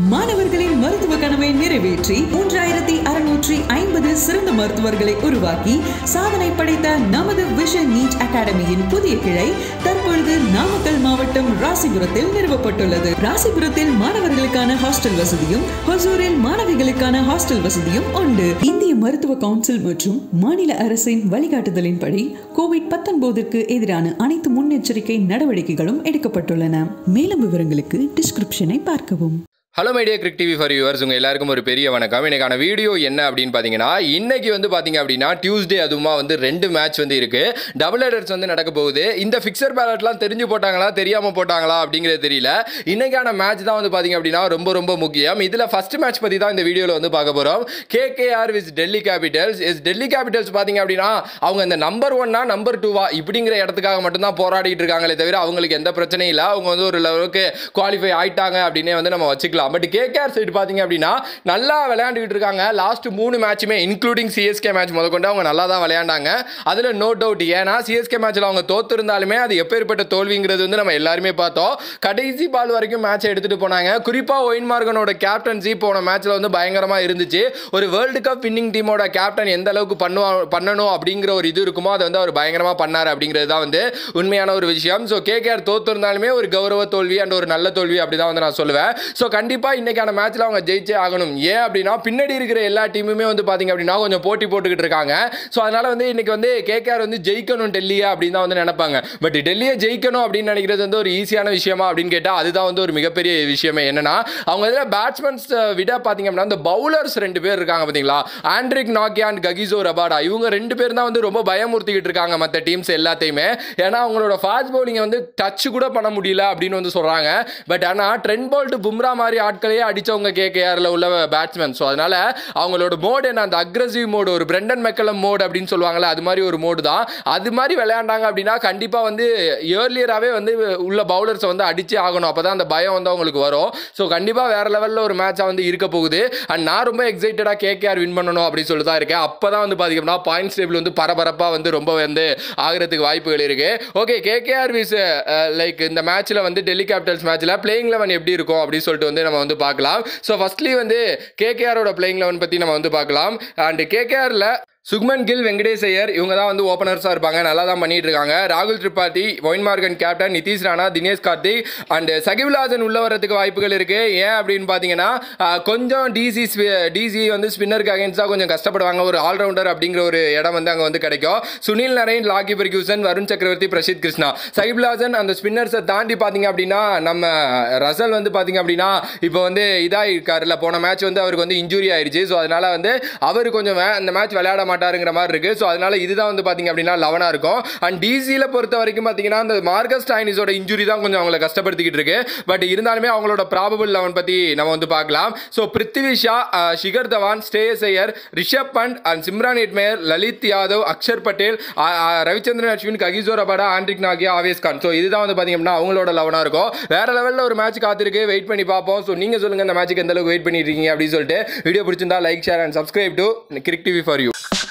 மாணவர்களின் மருத்துவ கனவை நிறைவேற்றி மூன்றாயிரத்தி அறுநூற்றி ஐம்பது சிறந்த மருத்துவர்களை உருவாக்கி சாதனை படைத்த நமது விஷன் நீட் அகாடமியின் புதிய கிளை தற்பொழுது நாமக்கல் மாவட்டம் ராசிபுரத்தில் நிறுவப்பட்டுள்ளது ராசிபுரத்தில் மாணவர்களுக்கான ஹாஸ்டல் வசதியும் ஹொசூரில் மாணவிகளுக்கான ஹாஸ்டல் வசதியும் உண்டு இந்திய மருத்துவ கவுன்சில் மற்றும் மாநில அரசின் வழிகாட்டுதலின்படி கோவிட் பத்தொன்பதிற்கு எதிரான அனைத்து முன்னெச்சரிக்கை நடவடிக்கைகளும் எடுக்கப்பட்டுள்ளன மேலும் விவரங்களுக்கு டிஸ்கிரிப்ஷனை பார்க்கவும் hello my dear Crick TV for yours உங்கள் எல்லாருக்கும் ஒரு பெரிய வணக்கம் எனக்கான வீடியோ என்ன அப்படின்னு பார்த்தீங்கன்னா இன்னைக்கு வந்து பார்த்தீங்க அப்படின்னா டியூஸ்டே அதுவுமா வந்து ரெண்டு மேட்ச் வந்து இருக்கு டபுள் ஹெடர்ஸ் வந்து நடக்க போகுது இந்த ஃபிக்சர் பேலட்லாம் தெரிஞ்சு போட்டாங்களா தெரியாமல் போட்டாங்களா அப்படிங்கிறது தெரியல இன்னைக்கான மேட்ச் தான் வந்து பார்த்தீங்க அப்படின்னா ரொம்ப ரொம்ப முக்கியம் இதில் ஃபர்ஸ்ட் மேட்ச் பற்றி தான் இந்த வீடியோவில் வந்து பார்க்க போகிறோம் KKR vs Delhi Capitals is Delhi Capitals பார்த்தீங்க அப்படின்னா அவங்க இந்த நம்பர் ஒன்னா நம்பர் டூவா இப்படிங்கிற இடத்துக்காக மட்டும்தான் போராடிட்டு இருக்காங்களே தவிர அவங்களுக்கு எந்த பிரச்சனையும் இல்லை அவங்க வந்து ஒரு லெவலுக்கு குவாலிஃபை ஆயிட்டாங்க அப்படின்னே வந்து நம்ம வச்சுக்கலாம் பட் கேகேஆர் சைடு பார்த்தீங்க அப்படின்னா நல்லா விளையாண்டுக்கிட்டு இருக்காங்க லாஸ்ட் மூணு மேட்சுமே இன்க்ளூடிங் சிஎஸ்கே மேட்ச் முதற்கொண்டு அவங்க நல்லா தான் விளையாண்டாங்க அதில் நோ டவுட் ஏன்னா சிஎஸ்கே மேட்ச்சில் அவங்க தோத்திருந்தாலுமே அது எப்பேற்பட்ட தோல்விங்கிறது வந்து நம்ம எல்லாருமே பார்த்தோம் கடைசி பால் வரைக்கும் மேட்சை எடுத்துகிட்டு போனாங்க குறிப்பாக ஒயின் மார்கனோட கேப்டன்சி போன மேட்ச்சில் வந்து பயங்கரமாக இருந்துச்சு ஒரு வேர்ல்டு கப் வின்னிங் டீமோட கேப்டன் எந்த அளவுக்கு பண்ணுவா பண்ணணும் அப்படிங்கிற ஒரு இது இருக்குமோ அதை வந்து அவர் பயங்கரமாக பண்ணார் அப்படிங்கிறது தான் வந்து உண்மையான ஒரு விஷயம் ஸோ கேகேஆர் தோத்திருந்தாலுமே ஒரு கௌரவ தோல்வி அண்ட் ஒரு நல்ல தோல்வி அப்படி தான் வந்து நான் சொல்லுவேன் ஸோ கண்டிப்பாக இன்னைக்கான மேட்ச்சில் அவங்க ஜெயிச்சே ஆகணும் ஏன் அப்படின்னா பின்னாடி இருக்கிற எல்லா டீமுமே வந்து பார்த்தீங்க அப்படின்னா கொஞ்சம் போட்டி போட்டுக்கிட்டு இருக்காங்க ஸோ அதனால வந்து இன்னைக்கு வந்து கேகேஆர் வந்து ஜெயிக்கணும் டெல்லியா அப்படின்னு தான் வந்து நினைப்பாங்க பட் டெல்லியை ஜெயிக்கணும் அப்படின்னு நினைக்கிறது வந்து ஒரு ஈஸியான விஷயமா அப்படின்னு கேட்டால் அதுதான் வந்து ஒரு மிகப்பெரிய விஷயமே என்னன்னா அவங்க இதில் பேட்ஸ்மேன்ஸ் விட பார்த்தீங்க அப்படின்னா இந்த பவுலர்ஸ் ரெண்டு பேர் இருக்காங்க பார்த்தீங்களா ஆண்ட்ரிக் நாக்கியா அண்ட் ககிசோ ரபாடா இவங்க ரெண்டு பேர் தான் வந்து ரொம்ப பயமுறுத்திக்கிட்டு இருக்காங்க மற்ற டீம்ஸ் எல்லாத்தையுமே ஏன்னா அவங்களோட ஃபாஸ்ட் பவுலிங்கை வந்து டச் கூட பண்ண முடியல அப்படின்னு வந்து சொல்கிறாங்க பட் ஆனால் ட்ரெண்ட் பால்ட் பும்ரா மாதிரி ஆட்களையே அடித்தவங்க கேகேஆரில் உள்ள பேட்ஸ்மேன் ஸோ அதனால் அவங்களோட மோடு என்ன அந்த அக்ரஸிவ் மோடு ஒரு பிரெண்டன் மெக்கலம் மோடு அப்படின்னு சொல்லுவாங்கல்ல அது மாதிரி ஒரு மோடு தான் அது மாதிரி விளையாண்டாங்க அப்படின்னா கண்டிப்பாக வந்து இயர்லியராகவே வந்து உள்ள பவுலர்ஸை வந்து அடிச்சே ஆகணும் அப்போ தான் அந்த பயம் வந்து அவங்களுக்கு வரும் ஸோ கண்டிப்பாக வேறு லெவலில் ஒரு மேட்சாக வந்து இருக்க போகுது அண்ட் நான் ரொம்ப எக்ஸைட்டடாக கேகேஆர் வின் பண்ணணும் அப்படின்னு சொல்லி தான் இருக்கேன் அப்போ தான் வந்து பார்த்தீங்கன்னா பாயிண்ட்ஸ் டேபிள் வந்து பரபரப்பாக வந்து ரொம்ப வந்து ஆகிறதுக்கு வாய்ப்புகள் இருக்கு ஓகே கேகேஆர் விஸ் லைக் இந்த மேட்ச்சில் வந்து டெல்லி கேபிட்டல்ஸ் மேட்ச்சில் பிளேயிங் லெவன் எப்படி இருக்கும் அப்படின்னு சொல்லிட்டு வந்து நம்ம வந்து பார்க்கலாம் ஸோ ஃபர்ஸ்ட்லி வந்து கேகேஆரோட பிளேயிங் லெவன் பற்றி நம்ம வந்து பார்க்கலாம் அண்ட் கேகேஆரில் சுக்மன் கில் வெங்கடேஷ் ஐயர் இவங்க தான் வந்து ஓப்பனர்ஸாக இருப்பாங்க நல்லா தான் பண்ணிட்டு இருக்காங்க ராகுல் Tripathi Eoin Morgan captain Nitish Rana Dinesh Karthik and Shakib Al Hasan உள்ள வரதுக்கு வாய்ப்புகள் இருக்கு ஏன் அப்படின்னு பார்த்தீங்கன்னா ஆஹ், கொஞ்சம் டிசி டிசி வந்து ஸ்பின்னருக்கு அகேன்ஸ்டாக கொஞ்சம் கஷ்டப்படுவாங்க ஒரு ஆல்ரவுண்டர் அப்படிங்கிற ஒரு இடம் வந்து அங்கே வந்து கிடைக்கும் சுனில் நரேன் லாக்கி பெர்கியூசன் வருண் சக்கரவர்த்தி பிரசித் கிருஷ்ணா சகிப்லாசன் அந்த ஸ்பின்னர்ஸை தாண்டி பார்த்தீங்க அப்படின்னா நம்ம ரசல் வந்து பார்த்தீங்க அப்படின்னா இப்போ வந்து இதாக இருக்காருல்ல போன மேட்ச் வந்து அவருக்கு வந்து இன்ஜுரி ஆயிடுச்சு ஸோ அதனால வந்து அவர் கொஞ்சம் வே- அந்த மேட்ச் விளையாட மாட்டாருங்கிற மாதிரி இருக்கு ஸோ அதனால இதுதான் வந்து பார்த்தீங்க அப்படின்னா லெவனாக இருக்கும் அண்ட் டிசியில் பொறுத்த வரைக்கும் பார்த்தீங்கன்னா அந்த மார்கஸ் டைனிஸோட இன்ஜுரி தான் கொஞ்சம் அவங்களை கஷ்டப்படுத்திக்கிட்டு இருக்கு பட் இருந்தாலுமே அவங்களோட ப்ராபபிள் லெவன் பற்றி நம்ம வந்து பார்க்கலாம் so Prithvi Shaw uh, Shikhar Dhawan Shreyas Iyer Rishabh Pant and Shimron Hetmyer Lalit Yadav Axar Patel uh, uh, Ravichandran Ashwin Kagiso Rabada Anrich நாகியா ஆவேஸ் கான் ஸோ இதுதான் வந்து பார்த்தீங்க அப்படின்னா அவங்களோட லெவனாக இருக்கும் வேற லெவலில் ஒரு மேட்ச் காத்திருக்கு வெயிட் பண்ணி பார்ப்போம் ஸோ நீங்கள் சொல்லுங்கள் இந்த மேட்ச்சுக்கு எந்த அளவுக்கு வெயிட் பண்ணிட்டு இருக்கீங்க அப்படின்னு சொல்லிட்டு வீடியோ பிடிச்சிருந்தா like share and subscribe to Crick TV for you